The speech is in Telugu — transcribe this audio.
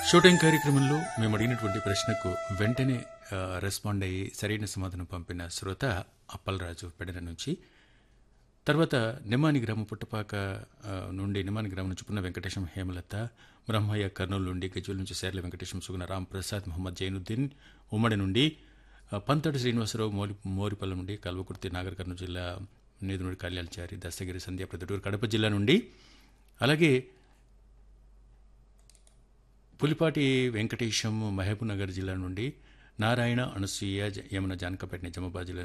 షూటింగ్ కార్యక్రమంలో మేము అడిగినటువంటి ప్రశ్నకు వెంటనే ఆ, రెస్పాండ్ అయ్యి సరైన సమాధానం పంపిన శ్రోత అప్పలరాజు పెడన నుంచి తర్వాత నిమాని గ్రామం పుట్టపాక ఆ, నుండి నిమాని గ్రామం నుంచి పున్న వెంకటేశం హేమలత బ్రహ్మయ్య కర్నూలు నుండి గజ్వల్ నుంచి సేర్ల వెంకటేశం సుగుణ రామ్ ప్రసాద్ మొహమ్మద్ జైనుద్దీన్ ఉమ్మడి నుండి ఆ, పంతటి శ్రీనివాసరావు మోరి మోరిపల్లి నుండి కల్వకుర్తి నాగర్ కర్నూలు జిల్లా నేదునుడి కళ్యాణచారి దస్తగిరి సంధ్య ప్రొద్దుటూరు కడప జిల్లా నుండి అలాగే పులిపాటి వెంకటేశం మహబూబ్నగర్ జిల్లా నుండి నారాయణ అనసూయ జ- యమున జానకపేట నిజామాబాద్ జిల్లా